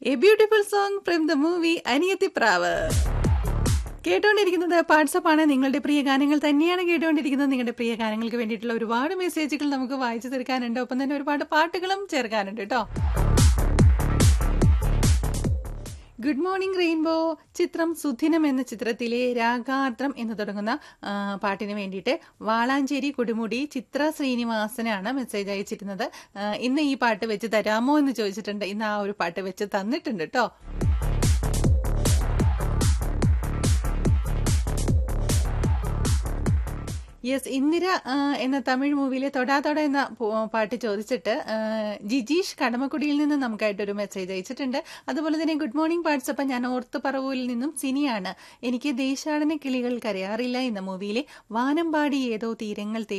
A beautiful song from the movie Aniyathipravu കേട്ടുകൊണ്ടിരിക്കുന്നത് WhatsApp ആണ് നിങ്ങളുടെ പ്രിയ ഗാനങ്ങൾ തന്നെയാണ് കേട്ടുകൊണ്ടിരിക്കുന്നത് നിങ്ങളുടെ പ്രിയ ഗാനങ്ങൾക്ക് വേണ്ടിയിട്ടുള്ള ഒരുപാട് മെസ്സേജുകൾ നമുക്ക് വായിച്ചു തീർക്കാനുണ്ട് ഒപ്പം തന്നെ ഒരുപാട് പാട്ടുകളും ചേർക്കാനുണ്ട് കേട്ടോ ഗുഡ് മോർണിംഗ് റെയിൻബോ ചിത്രം സുദിനം എന്ന ചിത്രത്തിലെ രാഗാർദ്രം എന്ന് തുടങ്ങുന്ന ആ, പാട്ടിന് വേണ്ടിയിട്ട് വാളാഞ്ചേരി കൊടുമുടി ചിത്ര ശ്രീനിവാസനാണ് മെസ്സേജ് അയച്ചിരുന്നത് ആ, ഇന്ന് ഈ പാട്ട് വെച്ച് തരാമോ എന്ന് ചോദിച്ചിട്ടുണ്ട് ഇന്ന് ആ ഒരു പാട്ട് വെച്ച് തന്നിട്ടുണ്ട് കേട്ടോ യെസ് ഇന്ദിര ആ, എന്ന തമിഴ് മൂവിയിലെ തൊടാ തൊട എന്ന പോ- പാട്ട് ചോദിച്ചിട്ട് ആ, ജിജീഷ് കടമക്കുടിയിൽ നിന്ന് നമുക്കായിട്ടൊരു മെസ്സേജ് അയച്ചിട്ടുണ്ട് അതുപോലെ തന്നെ ഗുഡ് മോർണിംഗ് വാട്സപ്പ് ഞാൻ ഓർത്ത് പറവൂരിൽ നിന്നും സിനിയാണ് എനിക്ക് ദേശാടന കിളികൾ കരയാറില്ല എന്ന മൂവിയിലെ വാനമ്പാടി ഏതോ തീരങ്ങൾ തേടി